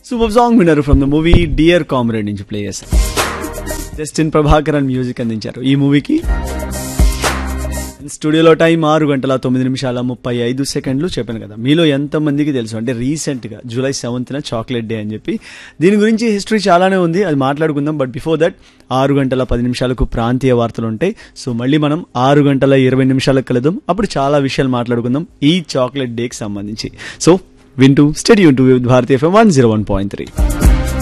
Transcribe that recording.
super song విన్నారు from the movie dear comrade నుంచి play చేశారు జస్టిన్ ప్రభాకరన్ మ్యూజిక్ అందించారు ఈ మూవీకి స్టూడియోలో టైం ఆరు గంటల తొమ్మిది నిమిషాల ముప్పై ఐదు సెకండ్లు చెప్పాను కదా మీలో ఎంతమందికి తెలుసు అంటే రీసెంట్గా జూలై సెవెంత్న చాక్లెట్ డే అని చెప్పి దీని గురించి హిస్టరీ చాలానే ఉంది అది మాట్లాడుకుందాం బట్ బిఫోర్ దట్ ఆరు గంటల పది నిమిషాలకు ప్రాంతీయ వార్తలు ఉంటాయి సో మళ్ళీ మనం ఆరు గంటల ఇరవై నిమిషాలకు కలుద్దాం అప్పుడు చాలా విషయాలు మాట్లాడుకుందాం ఈ చాక్లెట్ డేకి సంబంధించి సో వింటూ స్టడీ ఉంటూ Bharatiya FM one zero one point three